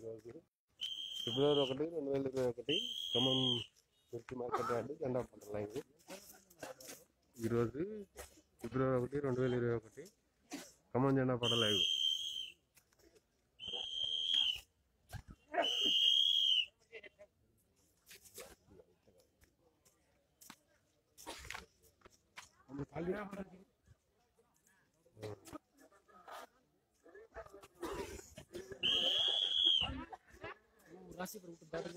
ఈరోజు ఫిబ్రవరి ఒకటి రెండు వేల ఇరవై ఒకటి ఖమ్మం మిర్చి మార్కెట్ యార్డు జెండా పంట లైన్ ఈరోజు ఫిబ్రవరి ఒకటి రెండు వేల ఇరవై ఒకటి ఖమ్మం జెండా పంట లైవ్ राशि पर उठ बैठ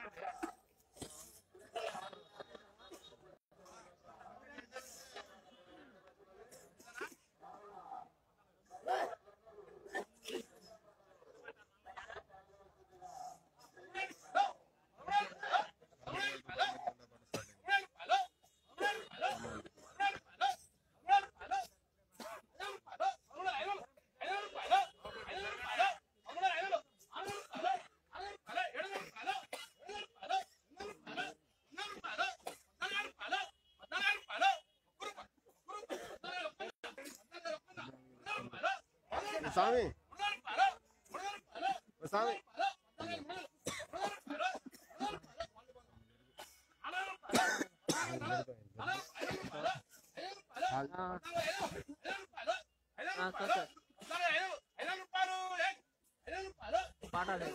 స్వామి స్వామి हाँ सर सर पाटा दे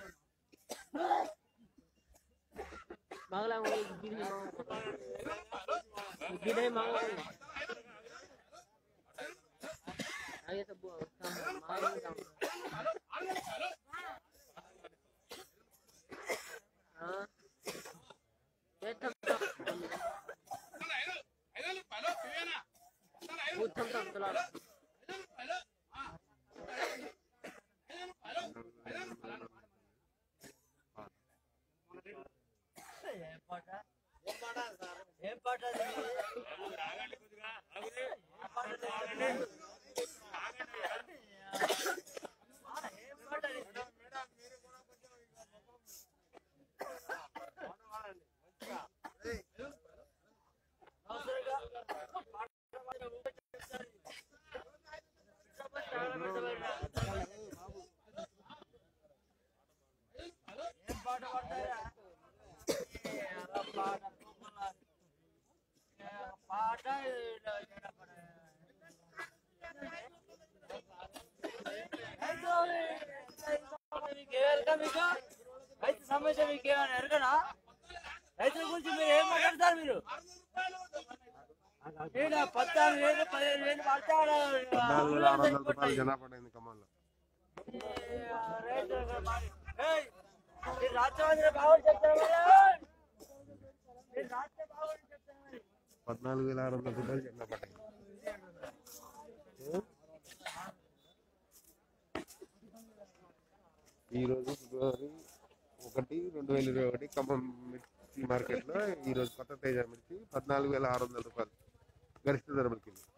मांगला मुझे गिर ही मांग गिर ही मांगो आगे तो वो काम मांग काम हाँ ये थम थम वो थम थम चला రైతు సమస్య మీకు ఏమైనా ఎరగనా రైతుల గురించి మీరు ఏం మాట్లాడతారు మీరు ఈడ పద్నాలుగు వేలు పదిహేను వేలు పడతాడు పద్నాలుగు వేల ఆరు వందల రూపాయలు జనాభా అయింది ఖమ్మంలో రాత్రి బాగుంది చెప్తారు రాత్రి బాగుంది చెప్తారు పద్నాలుగు వేల ఆరు వందల రూపాయలు జనాభా అయింది ఈరోజు ఫిబ్రవరి ఒకటి రెండు వేల ఇరవై ఒకటి ఖమ్మం మిర్చి మార్కెట్లో ఈరోజు కొత్త తేజ మిర్చి పద్నాలుగు వేల ఆరు వందల రూపాయలు గరిష్ట ధర పలికింది